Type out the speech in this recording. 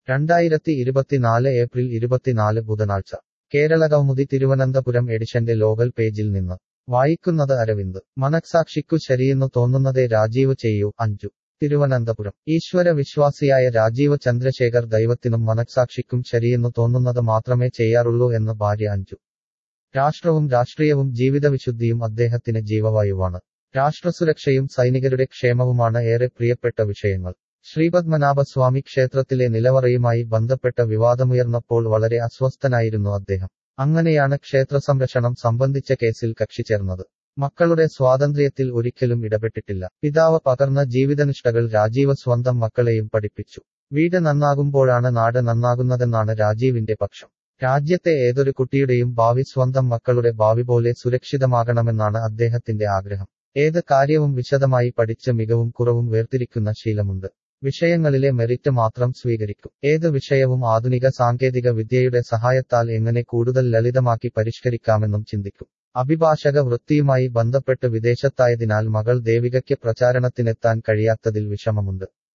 രണ്ടായിരത്തി ഇരുപത്തിനാല് ഏപ്രിൽ ഇരുപത്തിനാല് ബുധനാഴ്ച കേരള കൗമുദി തിരുവനന്തപുരം എഡിഷന്റെ ലോകൽ പേജിൽ നിന്ന് വായിക്കുന്നത് അരവിന്ദ് മനഃസാക്ഷിക്കു ശരിയെന്നു തോന്നുന്നതേ രാജീവ് ചെയ്യൂ അഞ്ചു തിരുവനന്തപുരം ഈശ്വര വിശ്വാസിയായ രാജീവ് ചന്ദ്രശേഖർ ദൈവത്തിനും മനഃസാക്ഷിക്കും ശരിയെന്നു തോന്നുന്നത് മാത്രമേ ചെയ്യാറുള്ളൂ എന്ന് ഭാര്യ അഞ്ചു രാഷ്ട്രവും രാഷ്ട്രീയവും ജീവിതവിശുദ്ധിയും അദ്ദേഹത്തിന് ജീവവായുവാണ് രാഷ്ട്രസുരക്ഷയും സൈനികരുടെ ക്ഷേമവുമാണ് ഏറെ പ്രിയപ്പെട്ട വിഷയങ്ങൾ ശ്രീപത്മനാഭസ്വാമി ക്ഷേത്രത്തിലെ നിലവറയുമായി ബന്ധപ്പെട്ട വിവാദമുയർന്നപ്പോൾ വളരെ അസ്വസ്ഥനായിരുന്നു അദ്ദേഹം അങ്ങനെയാണ് ക്ഷേത്ര സംരക്ഷണം സംബന്ധിച്ച കേസിൽ കക്ഷി ചേർന്നത് മക്കളുടെ സ്വാതന്ത്ര്യത്തിൽ ഒരിക്കലും ഇടപെട്ടിട്ടില്ല പിതാവ് പകർന്ന ജീവിതനിഷ്ഠകൾ രാജീവ് സ്വന്തം മക്കളെയും പഠിപ്പിച്ചു വീട് നന്നാകുമ്പോഴാണ് നാട് നന്നാകുന്നതെന്നാണ് രാജീവിന്റെ പക്ഷം രാജ്യത്തെ ഏതൊരു കുട്ടിയുടെയും ഭാവി സ്വന്തം മക്കളുടെ ഭാവി പോലെ സുരക്ഷിതമാകണമെന്നാണ് അദ്ദേഹത്തിന്റെ ആഗ്രഹം ഏത് കാര്യവും വിശദമായി പഠിച്ച് മികവും കുറവും വേർതിരിക്കുന്ന ശീലമുണ്ട് വിഷയങ്ങളിലെ മെറിറ്റ് മാത്രം സ്വീകരിക്കും ഏത് വിഷയവും ആധുനിക സാങ്കേതിക വിദ്യയുടെ സഹായത്താൽ എങ്ങനെ കൂടുതൽ ലളിതമാക്കി പരിഷ്കരിക്കാമെന്നും ചിന്തിക്കും അഭിഭാഷക വൃത്തിയുമായി ബന്ധപ്പെട്ട് വിദേശത്തായതിനാൽ മകൾ ദേവികയ്ക്ക് പ്രചാരണത്തിനെത്താൻ കഴിയാത്തതിൽ വിഷമമുണ്ട്